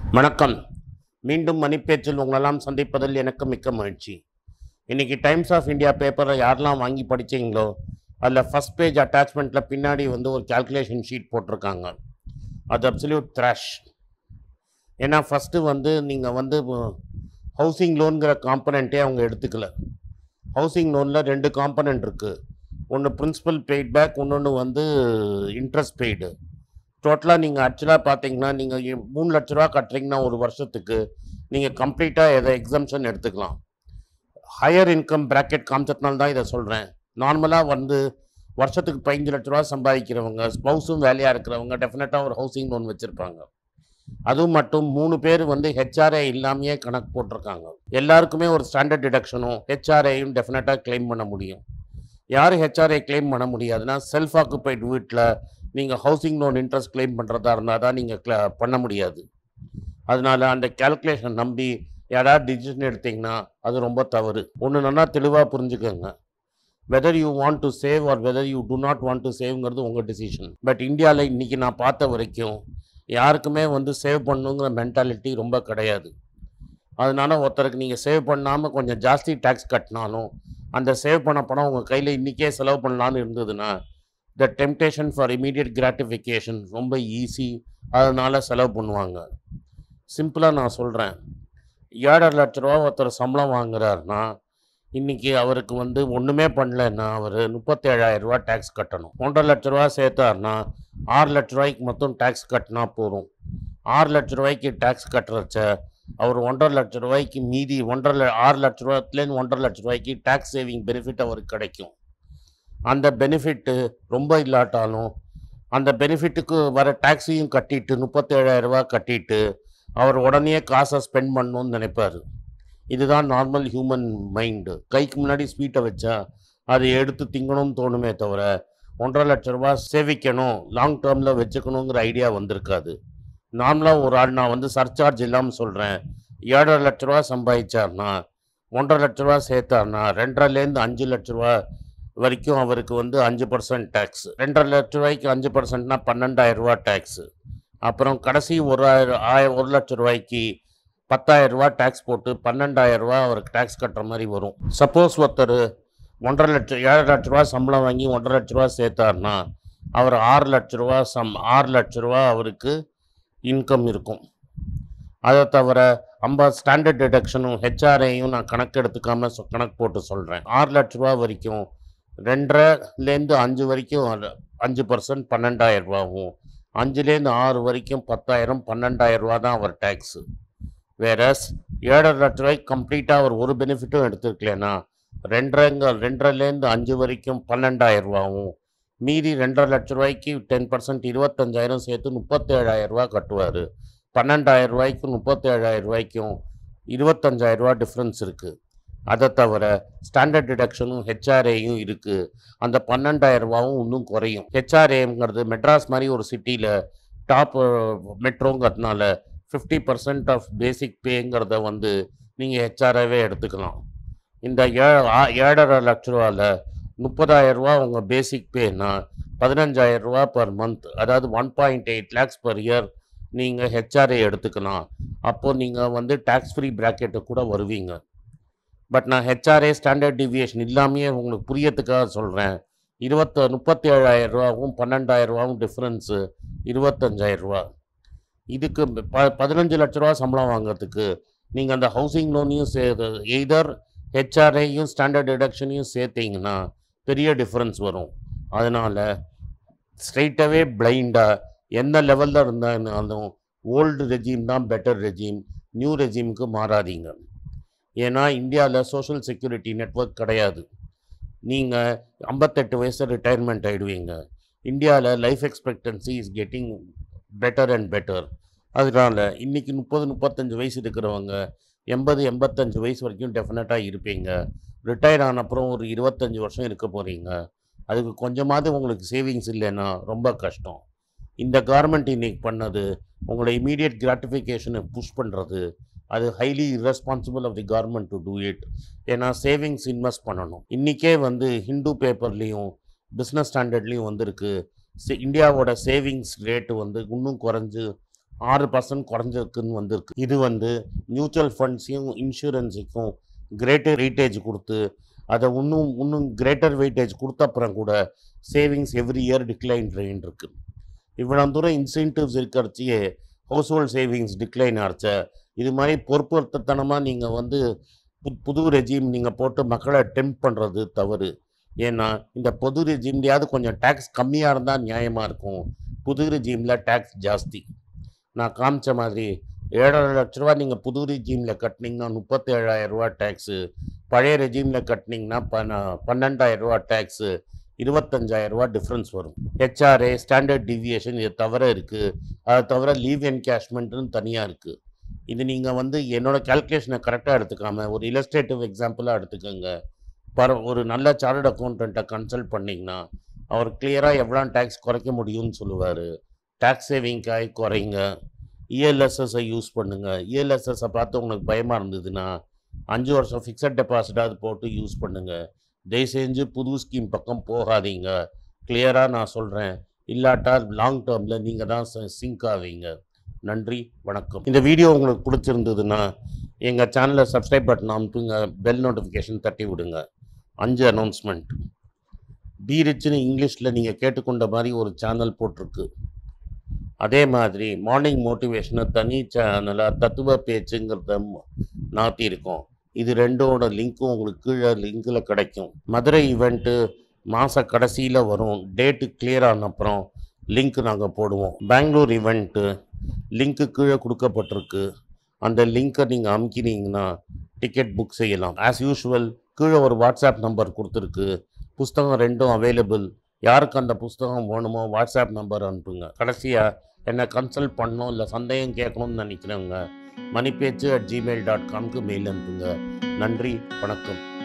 வணக்கம் மீண்டும் மணிப்பேச்சில் உங்களெல்லாம் சந்திப்பதில் எனக்கு மிக்க மகிழ்ச்சி இன்னைக்கு டைம்ஸ் ஆஃப் இந்தியா பேப்பரை யாரெல்லாம் வாங்கி படிச்சீங்களோ அதில் ஃபஸ்ட் பேஜ் அட்டாச்மெண்ட்டில் பின்னாடி வந்து ஒரு கால்குலேஷன் ஷீட் போட்டிருக்காங்க அது அப்சல்யூட் த்ராஷ் ஏன்னா ஃபஸ்ட்டு வந்து நீங்கள் வந்து ஹவுசிங் லோனுங்கிற காம்பனண்ட்டே அவங்க எடுத்துக்கல ஹவுசிங் லோனில் ரெண்டு காம்பனண்ட் இருக்குது ஒன்று பிரின்சிபல் பெய்ட் பேக் இன்னொன்று வந்து இன்ட்ரெஸ்ட் பெய்டு டோட்டலாக நீங்கள் ஆக்சுவலாக பார்த்தீங்கன்னா நீங்கள் மூணு லட்ச ரூபா கட்டுறீங்கன்னா ஒரு வருஷத்துக்கு நீங்கள் கம்ப்ளீட்டாக எதை எக்ஸம்ஷன் எடுத்துக்கலாம் ஹையர் இன்கம் பிராக்கெட் காமிச்சதுனால தான் இதை சொல்கிறேன் நார்மலாக வந்து வருஷத்துக்கு பதினஞ்சு லட்ச ரூபா சம்பாதிக்கிறவங்க ஸ்பௌஸும் வேலையாக இருக்கிறவங்க டெஃபினட்டாக ஒரு ஹவுசிங் லோன் வச்சுருப்பாங்க அதுவும் மட்டும் மூணு பேர் வந்து ஹெச்ஆர்ஏ இல்லாமையே கணக்கு போட்டிருக்காங்க எல்லாருக்குமே ஒரு ஸ்டாண்டர்ட் டிடக்ஷனும் ஹெச்ஆர்ஏயும் டெஃபினட்டாக கிளைம் பண்ண முடியும் யார் ஹெச்ஆர்ஏ கிளைம் பண்ண முடியாதுன்னா செல்ஃப் ஆக்குபைட் வீட்டில் நீங்கள் ஹவுசிங் லோன் இன்ட்ரெஸ்ட் கிளைம் பண்ணுறதா இருந்தால் தான் நீங்கள் பண்ண முடியாது அதனால அந்த கேல்குலேஷன் நம்பி யாராவது டிசிஷன் எடுத்தீங்கன்னா அது ரொம்ப தவறு ஒன்று நல்லா தெளிவாக புரிஞ்சுக்கோங்க whether you want to save or whether you to not want to சேவ்ங்கிறது உங்கள் டிசிஷன் பட் இந்தியாவில் இன்றைக்கி நான் பார்த்த வரைக்கும் யாருக்குமே வந்து சேவ் பண்ணுங்கிற மென்டாலிட்டி ரொம்ப கிடையாது அதனால ஒருத்தருக்கு நீங்கள் சேவ் பண்ணாமல் கொஞ்சம் ஜாஸ்தி டேக்ஸ் கட்டினாலும் அந்த சேவ் பண்ண பணம் உங்கள் கையில் இன்றைக்கே செலவு பண்ணலான்னு இருந்ததுன்னா the temptation for immediate gratification ரொம்ப ஈஸி அதனால் செலவு பண்ணுவாங்க சிம்பிளாக நான் சொல்கிறேன் ஏழரை லட்ச ரூபா ஒருத்தர் சம்பளம் வாங்குறாருன்னா இன்றைக்கி அவருக்கு வந்து ஒன்றுமே பண்ணலன்னா அவர் முப்பத்தேழாயிரம் ரூபா டேக்ஸ் கட்டணும் ஒன்றரை லட்ச ரூபா சேர்த்தாருன்னா ஆறு லட்ச ரூபாய்க்கு மொத்தம் டேக்ஸ் கட்டினா போதும் ஆறு லட்ச ரூபாய்க்கு டேக்ஸ் கட்டுறச்ச அவர் ஒன்றரை லட்ச ரூபாய்க்கு மீதி ஒன்றரை ல- ஆறு லட்ச ரூபாய்த்துலேருந்து ஒன்றரை லட்ச ரூபாய்க்கு டேக்ஸ் சேவிங் பெனிஃபிட் அவருக்கு கிடைக்கும் அந்த பெனிஃபிட்டு ரொம்ப இல்லாட்டாலும் அந்த பெனிஃபிட்டுக்கு வர டேக்ஸையும் கட்டிட்டு முப்பத்தேழாயிரம் ரூபாய் கட்டிட்டு அவர் உடனே காசை ஸ்பெண்ட் பண்ணணும்னு நினைப்பார் இதுதான் நார்மல் ஹியூமன் மைண்டு கைக்கு முன்னாடி ஸ்வீட்டை வச்சா அதை எடுத்து திங்கணும்னு தோணுமே தவிர ஒன்றரை லட்ச ரூபா சேவிக்கணும் லாங் டேர்மில் வச்சுக்கணுங்கிற ஐடியா வந்திருக்காது நார்மலாக ஒரு ஆள் நான் வந்து சர்சார்ஜ் இல்லாமல் சொல்கிறேன் ஏழரை லட்ச ரூபா சம்பாதிச்சார்னா ஒன்றரை லட்ச ரூபா சேர்த்தார்னா ரெண்டரைலேருந்து அஞ்சு லட்ச ரூபா வரைக்கும் அவருக்கு வந்து அஞ்சு பர்சன்ட் டேக்ஸ் ரெண்டரை லட்ச ரூபாய்க்கு அஞ்சு பர்சன்ட்னா பன்னெண்டாயிரம் ரூபா டேக்ஸு அப்புறம் கடைசி ஒரு ஆயிரம் ஆய ஒரு லட்ச ரூபாய்க்கு பத்தாயிரம் ரூபா டேக்ஸ் போட்டு பன்னெண்டாயிரம் ரூபா அவருக்கு டேக்ஸ் கட்டுற மாதிரி வரும் சப்போஸ் ஒருத்தர் ஒன்றரை லட்சம் ஏழரை லட்ச ரூபா சம்பளம் வாங்கி ஒன்றரை லட்ச ரூபா சேர்த்தாருன்னா அவர் ஆறு லட்ச ரூபா சம் ஆறு லட்ச ரூபா அவருக்கு இன்கம் இருக்கும் அதை தவிர ஐம்பது ஸ்டாண்டர்ட் டிடக்ஷனும் ஹெச்ஆர்ஏயும் நான் கணக்கு எடுத்துக்காம சொ- கணக்கு போட்டு சொல்கிறேன் ஆறு லட்ச ரூபா வரைக்கும் ரெண்டரைலேருந்து அஞ்சு வரைக்கும் அது அஞ்சு பர்சன்ட் பன்னெண்டாயிரம் ரூபாவும் அஞ்சுலேருந்து ஆறு வரைக்கும் பத்தாயிரம் பன்னெண்டாயிரம் ரூபா தான் அவர் டேக்ஸு வேறஸ் ஏழரை லட்ச ரூபாய்க்கு கம்ப்ளீட்டாக அவர் ஒரு பெனிஃபிட்டும் எடுத்துருக்கலனா ரெண்டரைங்க ரெண்டரைலேருந்து அஞ்சு வரைக்கும் பன்னெண்டாயிரம் ரூபாவும் மீதி ரெண்டரை லட்ச ரூபாய்க்கு டென் பர்சன்ட் இருபத்தஞ்சாயிரம் சேர்த்து முப்பத்தேழாயிரம் ரூபா கட்டுவார் பன்னெண்டாயிரம் ரூபாய்க்கும் முப்பத்தேழாயிரம் ரூபாய்க்கும் இருபத்தஞ்சாயிரம் ரூபா டிஃப்ரென்ஸ் இருக்குது அதை தவிர ஸ்டாண்டர்ட் டிடக்ஷனும் ஹெச்ஆர்ஏயும் இருக்குது அந்த பன்னெண்டாயிரம் ரூபாவும் இன்னும் குறையும் ஹெச்ஆர்ஏங்கிறது மெட்ராஸ் மாதிரி ஒரு சிட்டியில் டாப் மெட்ரோங்கிறதுனால ஃபிஃப்டி பர்சன்ட் ஆஃப் பேசிக் பேங்கிறத வந்து நீங்கள் ஹெச்ஆர்ஏவே எடுத்துக்கலாம் இந்த ஏ ஆ- ஏழரை லட்ச ரூபாவில் முப்பதாயிரம் ரூபா உங்கள் பேசிக் பேனா பதினஞ்சாயிரம் ரூபா பர் மந்த் அதாவது one point eight lakhs per year நீங்கள் ஹெச்ஆர்ஏ எடுத்துக்கலாம் அப்போது நீங்கள் வந்து டேக்ஸ் ஃப்ரீ ப்ராக்கெட்டு கூட வருவீங்க பட் நான் ஹெச்ஆர்ஏ ஸ்டாண்டர்ட் டிவியேஷன் இல்லாமையே உங்களுக்கு புரியத்துக்காக சொல்கிறேன் இருபத்த முப்பத்தி ஏழாயிரம் ரூபாவும் பன்னெண்டாயிரம் ரூபாவும் டிஃப்ரென்ஸு இருபத்தஞ்சாயிரம் ரூபா இதுக்கு ப பதினஞ்சு லட்ச ரூபா சம்பளம் வாங்குறதுக்கு நீங்கள் அந்த ஹவுசிங் லோனையும் சே எய்தர் ஹெச்ஆர்ஏயும் ஸ்டாண்டர்ட் டிடக்ஷனையும் சேர்த்தீங்கன்னா பெரிய டிஃப்ரென்ஸ் வரும் அதனால் ஸ்ட்ரைட்டாகவே பிளைண்டாக எந்த லெவலில் இருந்தாலும் ஓல்டு ரெஜீம் தான் பெட்டர் ரெஜீம் நியூ ரெஜீமுக்கு மாறாதீங்க ஏன்னா இந்தியாவில் சோஷியல் செக்யூரிட்டி நெட்வொர்க் கிடையாது நீங்கள் ஐம்பத்தெட்டு வயசு ரிட்டையர்மெண்ட் ஆகிடுவீங்க இந்தியாவில் life expectancy is getting better and better அதனால் இன்றைக்கி முப்பது முப்பத்தஞ்சு வயசு இருக்கிறவங்க எண்பது எண்பத்தஞ்சு வயசு வரைக்கும் டெஃபினட்டாக இருப்பீங்க ரிட்டையர் ஆன அப்புறம் ஒரு இருபத்தஞ்சி வருஷம் இருக்க போகிறீங்க அதுக்கு கொஞ்சமாவது உங்களுக்கு சேவிங்ஸ் இல்லைன்னா ரொம்ப கஷ்டம் இந்த கவர்மெண்ட் இன்னைக்கு பண்ணது உங்களோட இமீடியட் கிராட்டிஃபிகேஷனை புஷ் பண்ணுறது அது highly irresponsible of the government to do it ஏன்னா சேவிங்ஸ் இன்வெஸ்ட் பண்ணணும் இன்றைக்கே வந்து ஹிந்து பேப்பர்லேயும் பிஸ்னஸ் ஸ்டாண்டர்ட்லேயும் வந்திருக்கு சி- இந்தியாவோட சேவிங்ஸ் ரேட்டு வந்து இன்னும் குறைஞ்சு ஆறு பர்சன்ட் குறைஞ்சிருக்குன்னு வந்திருக்கு இது வந்து மியூச்சுவல் ஃபண்ட்ஸையும் இன்சூரன்ஸுக்கும் கிரேட்டர் வெயிட்டேஜ் கொடுத்து அதை இன்னும் இன்னும் கிரேட்டர் வெயிட்டேஜ் கொடுத்த அப்புறம் கூட சேவிங்ஸ் எவ்ரி இயர் டிக்ளைன் ரெயின் இருக்கு இவ்வளோ தூரம் இன்சென்டிவ்ஸ் இருக்கிறச்சியே ஹவுஸ் ஹோல்ட் சேவிங்ஸ் டிக்ளைன் ஆச்ச இது மாதிரி பொறுப்புத்தனமாக நீங்கள் வந்து பு புது ரெஜீம் நீங்கள் போட்டு மக்களை டெம்ப் பண்ணுறது தவறு ஏன்னா இந்த பொது ரெஜீம்லையாவது கொஞ்சம் டேக்ஸ் கம்மியாக இருந்தால் நியாயமாக இருக்கும் புது ரெஜீமில் டேக்ஸ் ஜாஸ்தி நான் காமிச்ச மாதிரி ஏழரை லட்ச ரூபா நீங்கள் புது ரெஜீமில் கட்டினீங்கன்னா முப்பத்தேழாயிரம் ரூபா டேக்ஸு பழைய ரெஜீமில் கட்டினீங்கன்னா பன்ன பன்னெண்டாயிரம் ரூபா டேக்ஸு இருபத்தஞ்சாயிரம் ரூபா டிஃப்ரென்ஸ் வரும் ஹெச்ஆர்ஏ ஸ்டாண்டர்ட் டிவியேஷன் இது தவிர இருக்குது அதை தவிர லீவ் என்கேஷ்மெண்ட்டுன்னு தனியாக இருக்குது இது நீங்கள் வந்து என்னோடய கேல்குலேஷனை கரெக்டாக எடுத்துக்காம ஒரு இல்லஸ்ட்ரேட்டிவ் எக்ஸாம்பிளாக எடுத்துக்கோங்க பர ஒரு நல்ல சார்ட் அக்கௌண்ட்டை கன்சல்ட் பண்ணிங்கன்னா அவர் கிளியராக எவ்வளோ டேக்ஸ் குறைக்க முடியும்னு சொல்லுவார் டேக்ஸ் சேவிங்காய் குறைங்க இஎல்எஸ்எஸ்ஸை யூஸ் பண்ணுங்கள் இஎல்எஸ்எஸ்ஸை பார்த்து உங்களுக்கு பயமாக இருந்ததுன்னா அஞ்சு வருஷம் ஃபிக்ஸட் டெபாசிட்டாவது போட்டு யூஸ் பண்ணுங்கள் தயவு செஞ்சு புது ஸ்கீம் பக்கம் போகாதீங்க கிளியராக நான் சொல்கிறேன் இல்லாட்டா லாங் டேர்மில் நீங்கள் தான் சிங்க் ஆவீங்க நன்றி வணக்கம் இந்த வீடியோ உங்களுக்கு பிடிச்சிருந்ததுன்னா எங்கள் சேனலை சப்ஸ்கிரைப் பட்டன் அமுத்துங்க பெல் நோட்டிஃபிகேஷன் தட்டி விடுங்க அஞ்சு அனௌன்ஸ்மெண்ட் பி ரிச்னு இங்கிலீஷில் நீங்கள் கேட்டுக்கொண்ட மாதிரி ஒரு சேனல் போட்டிருக்கு அதே மாதிரி மார்னிங் மோட்டிவேஷனை தனி சேனலாக தத்துவ பேச்சுங்கிறத நாட்டியிருக்கோம் இது ரெண்டோட லிங்க்கும் உங்களுக்கு கீழே லிங்கில் கிடைக்கும் மதுரை ஈவெண்ட்டு மாத கடைசியில் வரும் டேட்டு கிளியர் ஆன அப்புறம் லிங்க் நாங்கள் போடுவோம் பெங்களூர் ஈவெண்ட்டு லிங்க்கு கீழே கொடுக்கப்பட்டிருக்கு அந்த லிங்க்கை நீங்கள் அமுக்கினீங்கன்னா டிக்கெட் புக் செய்யலாம் ஆஸ் யூஷுவல் கீழே ஒரு வாட்ஸ்அப் நம்பர் கொடுத்துருக்கு புஸ்தகம் ரெண்டும் அவைலபிள் யாருக்கு அந்த புஸ்தகம் வேணுமோ வாட்ஸ்அப் நம்பர் அனுப்புங்க கடைசியாக என்னை கன்சல்ட் பண்ணணும் இல்லை சந்தேகம் கேட்கணும்னு நினைக்கிறவங்க மணிப்பேச்சு அட் ஜிமெயில் டாட் காம்க்கு மெயில் அனுப்புங்க நன்றி வணக்கம்